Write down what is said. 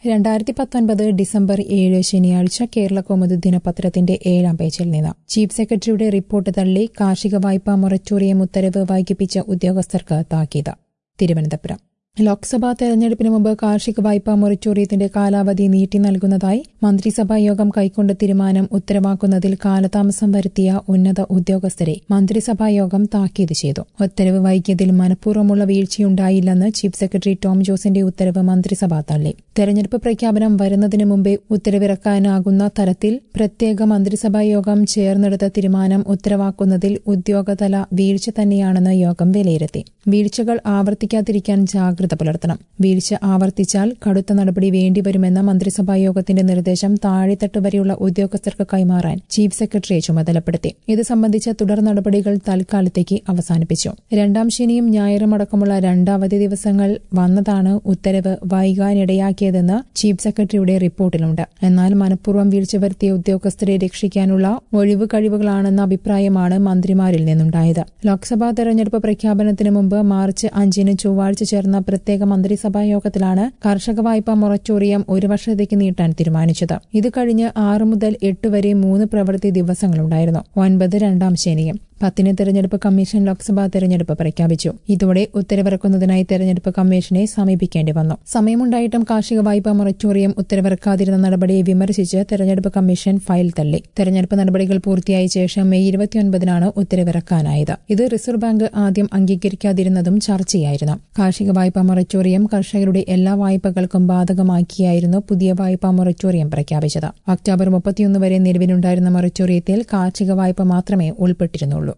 രണ്ടായിരത്തി പത്തൊൻപത് ഡിസംബർ ഏഴ് ശനിയാഴ്ച കേരള കൗമുദി ദിനപത്രത്തിന്റെ ഏഴാം പേജിൽ നിന്ന് ചീഫ് സെക്രട്ടറിയുടെ റിപ്പോർട്ട് തള്ളി കാർഷിക വായ്പാ മൊറട്ടോറിയം ഉത്തരവ് വൈകിപ്പിച്ച ഉദ്യോഗസ്ഥർക്ക് താക്കീത് തിരുവനന്തപുരം ലോക്സഭാ തെരഞ്ഞെടുപ്പിന് മുമ്പ് കാർഷിക വായ്പാ മൊറട്ടോറിയത്തിന്റെ കാലാവധി നീട്ടി നൽകുന്നതായി മന്ത്രിസഭാ യോഗം കൈക്കൊണ്ട തീരുമാനം ഉത്തരവാക്കുന്നതിൽ കാലതാമസം വരുത്തിയ ഉന്നത ഉദ്യോഗസ്ഥരെ മന്ത്രിസഭാ യോഗം താക്കീത് ചെയ്തു ഉത്തരവ് വൈകിയതിൽ മനഃപൂർവ്വമുള്ള വീഴ്ചയുണ്ടായില്ലെന്ന് ചീഫ് സെക്രട്ടറി ടോം ജോസിന്റെ ഉത്തരവ് മന്ത്രിസഭ തള്ളി തെരഞ്ഞെടുപ്പ് പ്രഖ്യാപനം വരുന്നതിന് മുമ്പേ ഉത്തരവിറക്കാനാകുന്ന തരത്തിൽ പ്രത്യേക മന്ത്രിസഭാ യോഗം ചേർന്നെടുത്ത തീരുമാനം ഉത്തരവാക്കുന്നതിൽ ഉദ്യോഗതല വീഴ്ച തന്നെയാണെന്ന് യോഗം വിലയിരുത്തി വീഴ്ചകൾ ആവർത്തിക്കാതിരിക്കാൻ ജാഗ്രത പുലർത്തണം വീഴ്ച ആവർത്തിച്ചാൽ കടുത്ത നടപടി വേണ്ടിവരുമെന്ന മന്ത്രിസഭാ യോഗത്തിന്റെ നിർദ്ദേശം താഴെത്തട്ട് വരെയുള്ള ഉദ്യോഗസ്ഥർക്ക് കൈമാറാൻ ചീഫ് സെക്രട്ടറിയെ ചുമതലപ്പെടുത്തി ഇത് സംബന്ധിച്ച തുടർ നടപടികൾ തൽക്കാലത്തേക്ക് അവസാനിപ്പിച്ചു രണ്ടാം ശനിയും ഞായറും അടക്കമുള്ള രണ്ടവധി ദിവസങ്ങൾ വന്നതാണ് ഉത്തരവ് വൈകാനിടയാക്കിയതെന്ന് ചീഫ് സെക്രട്ടറിയുടെ റിപ്പോർട്ടിലുണ്ട് എന്നാൽ മനഃപൂർവ്വം വീഴ്ച വരുത്തിയ ഉദ്യോഗസ്ഥരെ രക്ഷിക്കാനുള്ള ഒഴിവ് കഴിവുകളാണെന്ന അഭിപ്രായമാണ് മന്ത്രിമാരിൽ നിന്നുണ്ടായത് ലോക്സഭാ തെരഞ്ഞെടുപ്പ് പ്രഖ്യാപനത്തിന് മുമ്പ് മാർച്ച് അഞ്ചിന് ചൊവ്വാഴ്ച ചേർന്ന പ്രത്യേക മന്ത്രിസഭാ യോഗത്തിലാണ് കർഷക വായ്പാ മൊറട്ടോറിയം ഒരു വർഷത്തേക്ക് നീട്ടാൻ തീരുമാനിച്ചത് ഇത് കഴിഞ്ഞ് ആറ് മുതൽ എട്ട് വരെ മൂന്ന് പ്രവൃത്തി ദിവസങ്ങളുണ്ടായിരുന്നു ഒൻപത് രണ്ടാം ശനിയും പത്തിന് തെരഞ്ഞെടുപ്പ് കമ്മീഷൻ ലോക്സഭാ തെരഞ്ഞെടുപ്പ് പ്രഖ്യാപിച്ചു ഇതോടെ ഉത്തരവിറക്കുന്നതിനായി തെരഞ്ഞെടുപ്പ് കമ്മീഷനെ സമീപിക്കേണ്ടി വന്നു സമയമുണ്ടായിട്ടും കാർഷിക വായ്പാ മൊറട്ടോറിയം ഉത്തരവിറക്കാതിരുന്ന നടപടിയെ വിമർശിച്ച് തെരഞ്ഞെടുപ്പ് കമ്മീഷൻ ഫയൽ തള്ളി തെരഞ്ഞെടുപ്പ് നടപടികൾ പൂർത്തിയായ ശേഷം മെയ് ഇരുപത്തിയൊൻപതിനാണ് ഉത്തരവിറക്കാനായത് ഇത് റിസർവ് ബാങ്ക് ആദ്യം അംഗീകരിക്കാതിരുന്നതും ചർച്ചയായിരുന്നു കാർഷിക വായ്പാ മൊറട്ടോറിയം കർഷകരുടെ എല്ലാ വായ്പകൾക്കും ബാധകമാക്കിയായിരുന്നു പുതിയ വായ്പാ മൊറട്ടോറിയം പ്രഖ്യാപിച്ചത് ഒക്ടോബർ മുപ്പത്തിയൊന്ന് വരെ നിലവിലുണ്ടായിരുന്ന മൊറട്ടോറിയത്തിൽ കാർഷിക വായ്പ മാത്രമേ ഉൾപ്പെട്ടിരുന്നുള്ളൂ